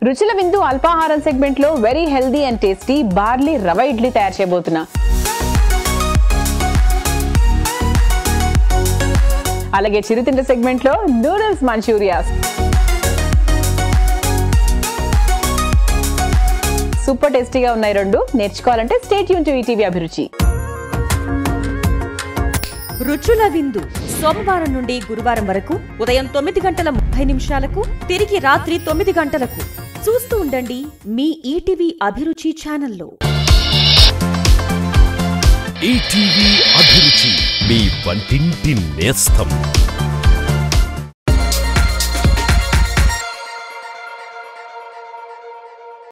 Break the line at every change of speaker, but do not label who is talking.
రుచుల విందు అల్పాహారం సెగ్మెంట్ లో very healthy and tasty barley rava idli తయారు చేయబోతున్నా అలాగే చిరుతిండి సెగ్మెంట్ లో నూడిల్స్ మంచూరియాస్ సూపర్ టేస్టీగా ఉన్నాయి రెండు నేర్చుకోవాలంటే స్టేట్ యూన్ టు ఈటీవీ అభిరుచి
రుచుల విందు సోమవారం నుండి గురువారం వరకు ఉదయం తొమ్మిది గంటల ముప్పై నిమిషాలకు తిరిగి రాత్రి తొమ్మిది గంటలకు చూస్తూ ఉండండి మీ ఈటీవీ అభిరుచి ఛానల్లో
ఈటీవీ అభిరుచి మీ వంటింటి నేస్తం